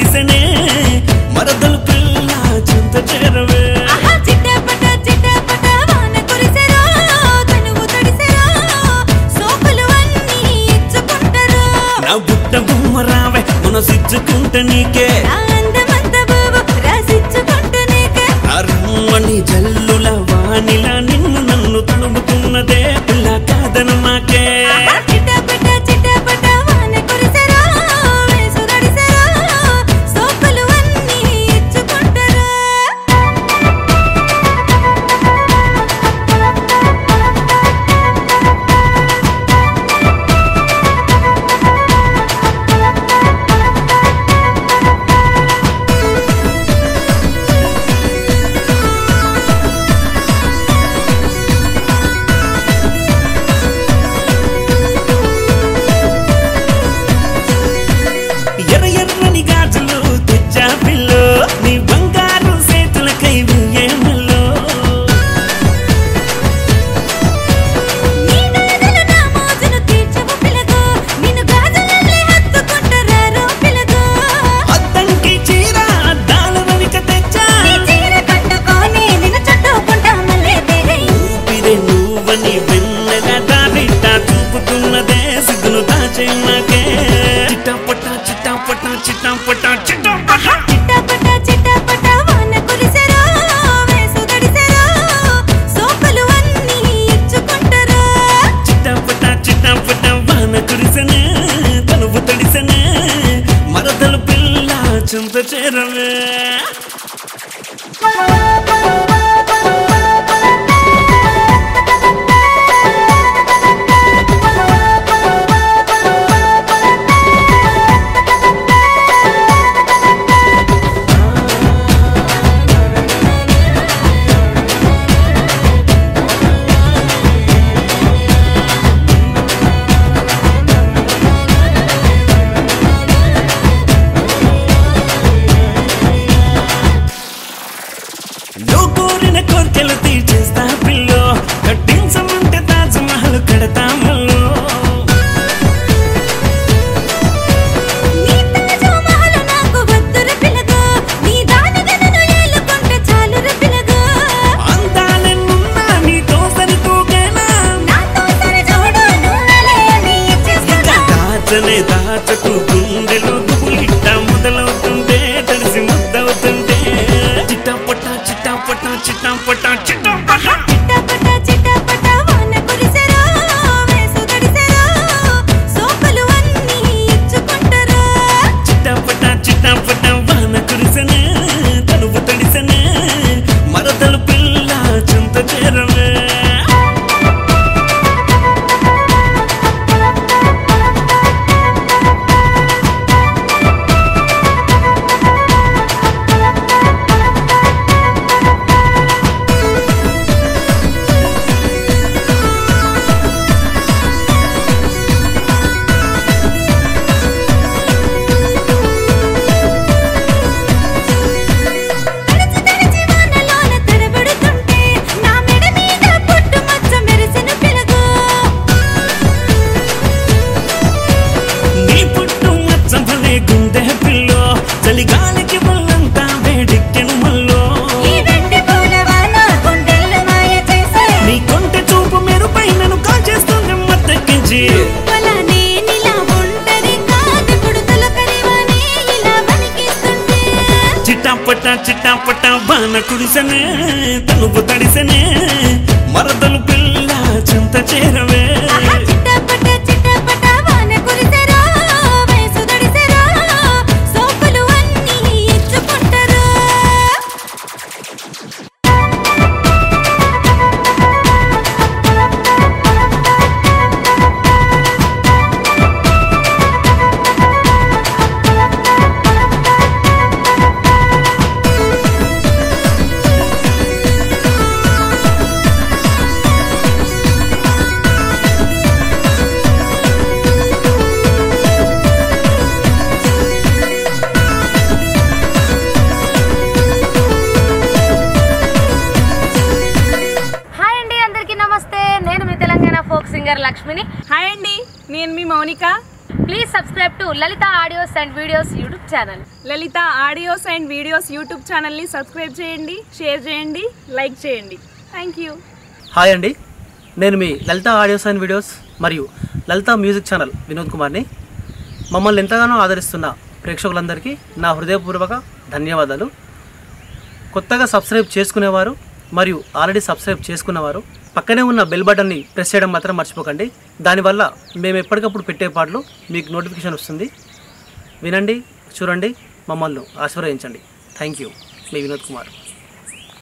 కురిసెనే మరదలు పిల్ల చింత చేరవే ఆహా చిట్టపట చిట్టపట వాన కురిసెరా తనువు తడిసెరా సోకులు అన్నీ ఇచ్చుకుంటారు నా బుట్ట బొమ్మ రావే మనసిచ్చుకుంట నీకే నా అందమంత బాబు రాసిచ్చుకుంటూ నీకే అరుమణి జల్లుల వానిలా నిన్ను నన్ను తడుముతున్నదే పిల్ల కాదను మాకే ఆహా చిట్టపట చిట్టపట వాన కురిసెరా వేసు తడిసెరా సోకులు అన్నీ ఇచ్చుకుంటారు ఎర్ర ఎర్రని గాజులు తెచ్చా పిల్లో నీ బంగారు సేతులకై వెయ్యేమల్లో నీ గాజులు నా మోజును తీర్చవు పిలగో నిన్ను గాజులల్లే హత్తుకుంటారో పిలగో అద్దంకి చీర అద్దాల వెనుక తెచ్చా నీ చీర కట్టుకొని నిన్ను చుట్టుకుంటా మళ్ళీ తెగై ఊపిరే నువ్వని వెన్నెల దారిట చూపుతున్నదే సిగ్గును దాచే నాకే చిట్టపట చిట్టపట చిట్టపట చిట్టపట చిట్టపట చిట్టపట వాన కురిసెరా వేసు తడిసెరా సోకులు అన్నీ ఇచ్చుకుంటారు చిట్టపట చిట్టపట వాన కురిసెనే తనువు తడిసెనే మరదలు పిల్ల చింత చేరవే నువ్వు కోరిన కోరికలు తీర్చేస్తా పిల్లో కట్టించమంటే తాజ్ మహల్ కడతా మల్లో నీ తాజు మహలు నాకు వద్దుర పిలగో నీ దానిగా నన్ను ఏలుకుంటే చాలుర పిలగో అందాలెన్నున్నా నీతో సరితూగేనా నాతో సరి చూడు నువ్వలే అని ఇచ్చేస్తున్నా దాచనే దాచకు గుండెలో గుబులిట్ట మొదలవుతుంటే తడిసి ముద్దవుతుంటే చిట్టపట చిట్టపట చిట్టపట చిట్టపట చిట్టపట చిట్టపట వాన కురిసెరా వేసు తడిసెరా సోకులు అన్నీ ఇచ్చుకుంటారు చిట్టపట చిట్టపట వాన కురిసెనే తనువు తడిసెనే మరదలు పిల్ల చింత చేరవే తడిచి తడిచి వానలోన తడబడుతుంటే నా మెడ మీద పుట్టు మచ్చ మెరిసిన పిలగో నీ పుట్టు మచ్చభలే గుండె పిల్లో చలిగాలికి ఒళ్ళంతా వేడెక్కెను మల్లో ఈ వెండి పూల వాన గుండెల్లో మాయ చేసే నీ కొంట చూపు మెరుపై నన్ను కాల్చేస్తుంది మత్తెక్కించి అలానే నీలా ఒంటరి కాదెప్పుడు తొలకరివానే ఇలా వణికిస్తుంటే చిట్టాపట్ట చిట్టాపట్ట బాన కుడిసెనే తనుపు తడిసెనే మరదలు పిల్ల చింత చేరవే ఆహా చిట్టపట చిట్టపట వాన కురిసెరా వేసు తడిసెరా సోకులు అన్నీ ఇచ్చుకుంటారు లక్ష్మిని హాయ్ అండి నేను మీ Mounika please subscribe to Lalitha audios and videos YouTube channel Lalitha audios and videos YouTube ఛానల్ని సబ్స్క్రైబ్ చేయండి షేర్ చేయండి లైక్ చేయండి థ్యాంక్ యూ హాయ్ అండి నేను మీ లలిత ఆడియోస్ అండ్ వీడియోస్ మరియు లలిత మ్యూజిక్ ఛానల్ వినోద్ కుమార్ని మమ్మల్ని ఎంతగానో ఆదరిస్తున్న ప్రేక్షకులందరికీ నా హృదయపూర్వక ధన్యవాదాలు కొత్తగా సబ్స్క్రైబ్ చేసుకునేవారు మరియు ఆల్రెడీ సబ్స్క్రైబ్ చేసుకున్నవారు పక్కనే ఉన్న బెల్ బటన్ని ప్రెస్ చేయడం మాత్రం మర్చిపోకండి దానివల్ల మేము ఎప్పటికప్పుడు పెట్టే పాటలు మీకు నోటిఫికేషన్ వస్తుంది వినండి చూడండి మమ్మల్ని ఆశీర్వదించండి థ్యాంక్ యూ మీ వినోద్ కుమార్